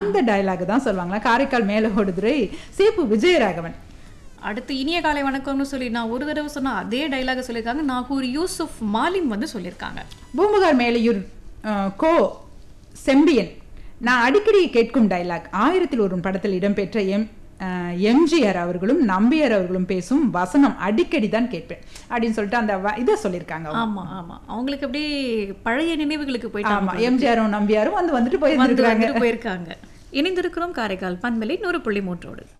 அந்த டயலாக் தான் சொல்லுவாங்களா காரைக்கால் மேல ஓடுதுறை சேப்பு விஜயராகவன் அடுத்து இனிய காலை வணக்கம்னு சொல்லி நான் ஒரு தடவை சொன்ன அதே டைலாக சொல்லியிருக்காங்க நாகூர் யூசுப் மாலிம் வந்து சொல்லியிருக்காங்க பூம்புகார் மேலையூர் அஹ், கோ செம்பியன் நான் அடிக்கடி கேட்கும் டயலாக் ஆயிரத்தில் ஒரு படத்தில் இடம்பெற்ற எம் அஹ், எம்ஜிஆர் அவர்களும் நம்பியார் அவர்களும் பேசும் வசனம் அடிக்கடி தான் கேட்பேன் அப்படின்னு சொல்லிட்டு அந்த வ- இதை சொல்லியிருக்காங்க அவங்க. ஆமா ஆமா அவங்களுக்கு அப்படியே பழைய நினைவுகளுக்கு போயிட்டாங்க ஆமா எம்ஜிஆரும் நம்பியாரும் வந்து வந்துட்டு வந்து போயிருக்காங்க வந்துட்டு போயிருக்காங்க இணைந்திருக்கிறோம் காரைக்கால் பண்பலை நூறு புள்ளி மூன்றோடு